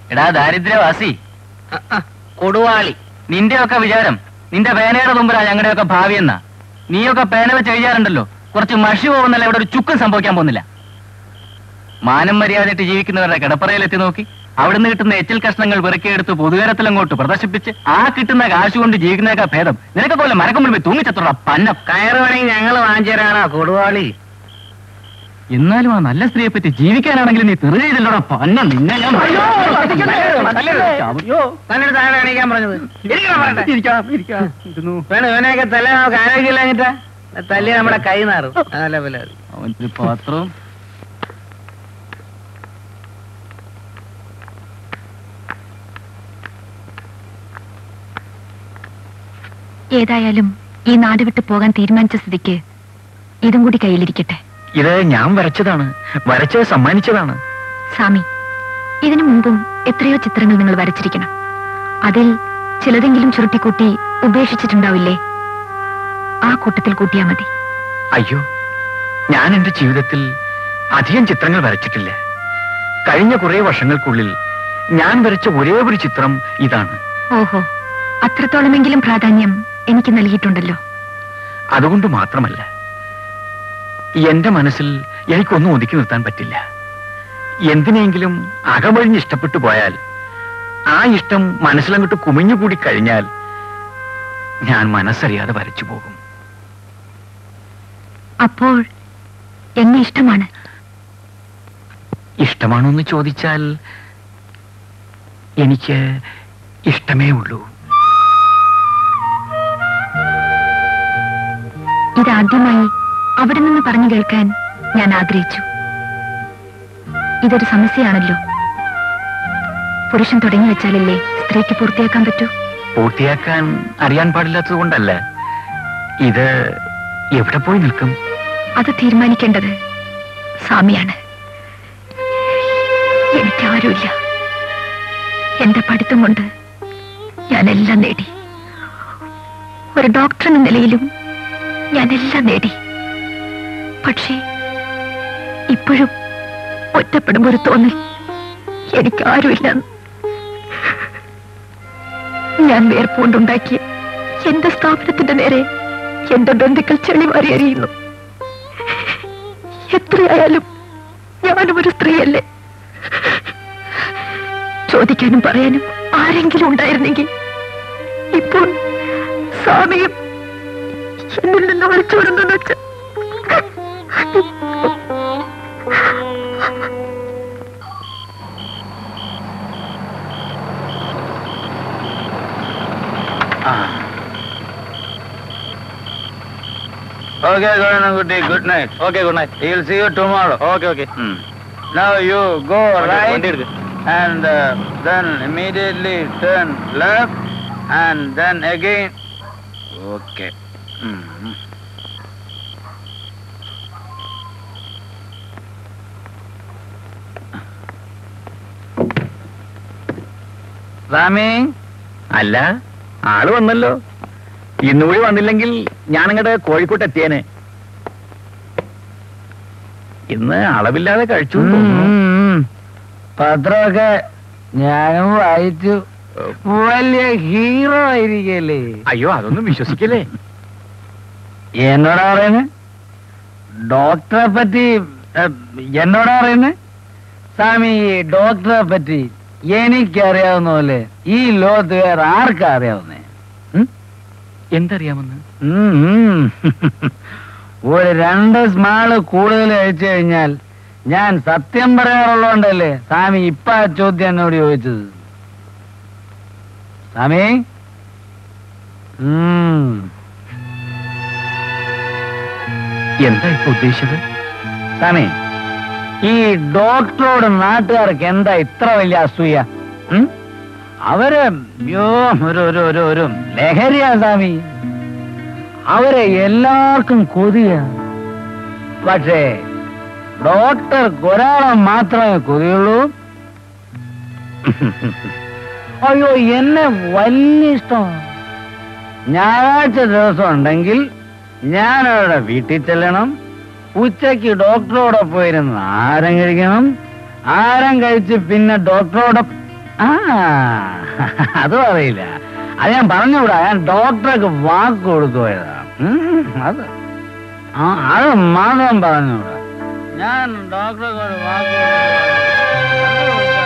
എടാ ദാരിദ്ര്യവാസി കൊടുവാളി നിന്റെ ഒക്കെ വിചാരം നിന്റെ പേനയുടെ മുമ്പിലാ ഞങ്ങളുടെയൊക്കെ ഭാവി എന്നാ നീയൊക്കെ പേന വെച്ച് എഴുതാറുണ്ടല്ലോ കുറച്ച് മഷി പോകുന്നല്ല ഇവിടെ ഒരു ചുക്കും സംഭവിക്കാൻ പോകുന്നില്ല മാനം മര്യാദയായിട്ട് ജീവിക്കുന്നവരുടെ കിടപ്പറയിൽ എത്തി നോക്കി അവിടുന്ന് കിട്ടുന്ന എച്ചിൽ കഷ്ണങ്ങൾ പെറുക്കിയെടുത്ത് പൊതുകരത്തിൽ അങ്ങോട്ട് പ്രദർശിപ്പിച്ച് ആ കിട്ടുന്ന കാശ് കൊണ്ട് ജീവിക്കുന്നതൊക്കെ ഭേദം നിനക്ക് പോലെ മരക്കും മുൻപിൽ തൂങ്ങിച്ചത്തുള്ള പന്ന കയറ് വേണമെങ്കിൽ ഞങ്ങൾ വാങ്ങിച്ചു തരാണോ കൊടുവാളി എന്നാലും ആ നല്ല സ്ത്രീയെ പറ്റി ജീവിക്കാനാണെങ്കിൽ നീ തെറി ചെയ്തല്ലോടാ പന്ന നിന്നെ ഞാൻ നല്ലൊരു താഴെ കാണിക്കാൻ പറഞ്ഞത് ഇരിക്കണം പറയട്ടെ. വേണം ഇവനെയൊക്കെ തല നമുക്ക് ആരോഗ്യമില്ല എന്നിട്ടാ തല്ലി നമ്മുടെ കൈ നാറും അതല്ല പോലെ അവന്റെ പാത്രവും ഏതായാലും ഈ നാട് വിട്ടു പോകാൻ തീരുമാനിച്ച സ്ഥിതിക്ക് ഇതും കൂടി കയ്യിലിരിക്കട്ടെ ഇത് ഞാൻ വരച്ചതാണ് വരച്ചത് സമ്മാനിച്ചതാണ് സ്വാമി ഇതിനു മുമ്പും എത്രയോ ചിത്രങ്ങൾ നിങ്ങൾ വരച്ചിരിക്കണം അതിൽ ചിലതെങ്കിലും ചുരുട്ടിക്കൂട്ടി ഉപേക്ഷിച്ചിട്ടുണ്ടാവില്ലേ ആ കൂട്ടത്തിൽ കൂട്ടിയാ മതി അയ്യോ ഞാൻ എന്റെ ജീവിതത്തിൽ അധികം ചിത്രങ്ങൾ വരച്ചിട്ടില്ല കഴിഞ്ഞ കുറെ വർഷങ്ങൾക്കുള്ളിൽ ഞാൻ വരച്ച ഒരേ ഒരു ചിത്രം ഇതാണ് ഓഹോ അത്രത്തോളമെങ്കിലും പ്രാധാന്യം എനിക്ക് നൽകിയിട്ടുണ്ടല്ലോ അതുകൊണ്ട് മാത്രമല്ല എന്റെ മനസ്സിൽ എനിക്കൊന്നും ഒതുക്കി നിർത്താൻ പറ്റില്ല എന്തിനെങ്കിലും അകമഴിഞ്ഞ് ഇഷ്ടപ്പെട്ടു പോയാൽ ആ ഇഷ്ടം മനസ്സിലങ്ങോട്ട് കുമിഞ്ഞുകൂടി കഴിഞ്ഞാൽ ഞാൻ മനസ്സറിയാതെ വരച്ചു പോകും അപ്പോൾ എന്നെ ഇഷ്ടമാണ് ഇഷ്ടമാണോ എന്ന് ചോദിച്ചാൽ എനിക്ക് ഇഷ്ടമേ ഉള്ളൂ ഇതാദ്യമായി അവിടെ നിന്ന് പറഞ്ഞു കേൾക്കാൻ ഞാൻ ആഗ്രഹിച്ചു ഇതൊരു സമസ്യയാണല്ലോ പുരുഷൻ തുടങ്ങി വെച്ചാലല്ലേ സ്ത്രീക്ക് പൂർത്തിയാക്കാൻ പറ്റൂ പൂർത്തിയാക്കാൻ അറിയാൻ പാടില്ലാത്തത് കൊണ്ടല്ല ഇത് എവിടെ പോയി നിൽക്കും അത് തീരുമാനിക്കേണ്ടത് സ്വാമിയാണ് എനിക്കാരുമില്ല എന്റെ പഠിത്തം കൊണ്ട് ഞാനെല്ലാം നേടി ഒരു ഡോക്ടർ എന്ന നിലയിലും ഞാനെല്ലാം നേടി പക്ഷേ ഇപ്പോഴും ഒറ്റപ്പെടുമ്പോ ഒരു തോന്നൽ എനിക്കാരുമില്ല ഞാൻ വേർപ്പുകൊണ്ടുണ്ടാക്കിയ എന്റെ സ്ഥാപനത്തിന്റെ നേരെ എന്റെ ബന്ധുക്കൾ ചെളിവാരി എറിയുന്നു എത്രയായാലും ഞാനും ഒരു സ്ത്രീയല്ലേ ചോദിക്കാനും പറയാനും ആരെങ്കിലും ഉണ്ടായിരുന്നെങ്കിൽ ഇപ്പോൾ സ്വാമിയും എന്നിൽ നിന്ന് ഒളിച്ചോടുന്നു വെച്ച് Okay, Gorananguti, good night. Okay good night He'll see you tomorrow. Okay okay Now you go right വണ്ടി എടുക്ക്. and uh, then immediately turn left and then again. Okay. Mm. റാമേ അല്ല ആള് വന്നല്ലോ ഇന്നുകൂടി വന്നില്ലെങ്കിൽ ഞാനങ്ങടെ കോഴിക്കോട്ട് എത്തിയേനെ ഇന്ന് അളവില്ലാതെ കഴിച്ചു എന്ന് തോന്നുന്നു. പത്രമൊക്കെ ഞാനും വായിച്ചു വലിയ ഹീറോ ആയിരിക്കല്ലേ അയ്യോ അതൊന്നും വിശ്വസിക്കല്ലേ എന്നോടാ പറയുന്നത് ഡോക്ടറെ പറ്റി ഏഹ്, എന്നോടാ പറയുന്നത് സ്വാമി ഡോക്ടറെ പറ്റി എനിക്കറിയാവുന്ന പോലെ ഈ ലോകത്ത് വേറെ ആർക്കാ അറിയാവുന്നേ എന്തറിയാമെന്ന് ഉം, ഉം. ഒരു രണ്ട് സ്മാള് കൂടുതൽ കഴിച്ചു കഴിഞ്ഞാൽ ഞാൻ സത്യം പറയാറുള്ളതുകൊണ്ടല്ലേ സ്വാമി ഇപ്പൊ ആ ചോദ്യം എന്നോട് ചോദിച്ചത് സ്വാമി ഉം. എന്താ ഇപ്പൊ ഉദ്ദേശിച്ചത് സ്വാമി ഈ ഡോക്ടറോട് നാട്ടുകാർക്ക് എന്താ ഇത്ര വലിയ അസൂയ ഉം? അവര് യോ ഒരു ഒരു ഒരു ഒരു ലഹരിയാ സ്വാമി അവരെ എല്ലാവർക്കും കൊതിയ പക്ഷേ ഡോക്ടർക്ക് ഒരാളെ മാത്രമേ കൊതിയുള്ളൂ അയ്യോ എന്നെ വലിയ ഇഷ്ടമാണ് ഞായറാഴ്ച ദിവസം ഉണ്ടെങ്കിൽ ഞാൻ അവരുടെ വീട്ടിൽ ചെല്ലണം ഉച്ചയ്ക്ക് ഡോക്ടറോടൊപ്പം ഇരുന്ന് ആരം കഴിക്കണം ആരം കഴിച്ച് പിന്നെ ഡോക്ടറോടൊപ്പം ആ അതും അറിയില്ല അത് ഞാൻ പറഞ്ഞുകൂടാ ഞാൻ ഡോക്ടർക്ക് വാക്ക് കൊടുത്തു പോയതാ ഉം, അത് ആ അത് മാത്രം പറഞ്ഞുകൂടാ ഞാൻ ഡോക്ടർക്ക് ഒരു വാക്ക് കൊടുത്തു പോയതാ.